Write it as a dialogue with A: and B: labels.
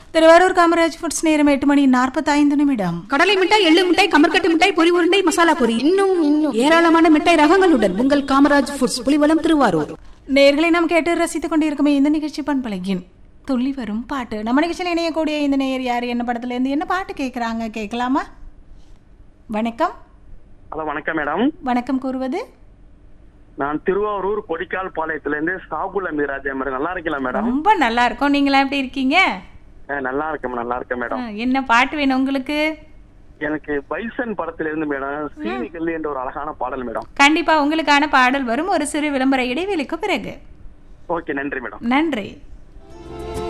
A: Thiruvarur Kamaraj foods நேரம் எட்டு மணி நாற்பத்தைந்து நிமிடம்
B: கடலை மிட்டாய் எள்ளு மிட்டாய் கமர்கட்டு மிட்டாய் பொரி உருண்டை மசாலா பொரி இன்னும் இன்னும் ஏராளமான மிட்டாய் ரகங்களுடன் உங்கள் காமராஜ் ஃபுட்ஸ் புலிவலம் திருவாரூர்
A: நேர்களை நாம் கேட்டு ரசித்துக் கொண்டிருக்குமே இந்த நிகழ்ச்சி பண்பலையின் துள்ளி வரும் பாட்டு நம்ம நிகழ்ச்சியில் இணையக்கூடிய இந்த நேயர் யார் என்ன படத்துல இருந்து என்ன பாட்டு கேட்குறாங்க கேட்கலாமா வணக்கம்
C: ஹலோ வணக்கம் மேடம்
A: வணக்கம் கூறுவது
C: நான் திருவாரூர் கொடிக்கால் பாளையத்துல இருந்து சாகுல மீராஜ் மேடம் நல்லா இருக்கீங்களா மேடம்
A: ரொம்ப நல்லா இருக்கும் நீங்களா எப்படி இருக்கீங்க
C: அஹ் நல்லா இருக்கேன் நல்லா இருக்கேன் மேடம்
A: ஆ, என்ன பாட்டு வேணும் உங்களுக்கு
C: எனக்கு பைசன் படத்துல இருந்து மேடம் சீனிகல்லி என்ற ஒரு அழகான பாடல் மேடம்
A: கண்டிப்பா உங்களுக்கான பாடல் வரும் ஒரு சிறு விளம்பர இடைவெளிக்கு பிறகு
C: ஓகே நன்றி மேடம்
A: நன்றி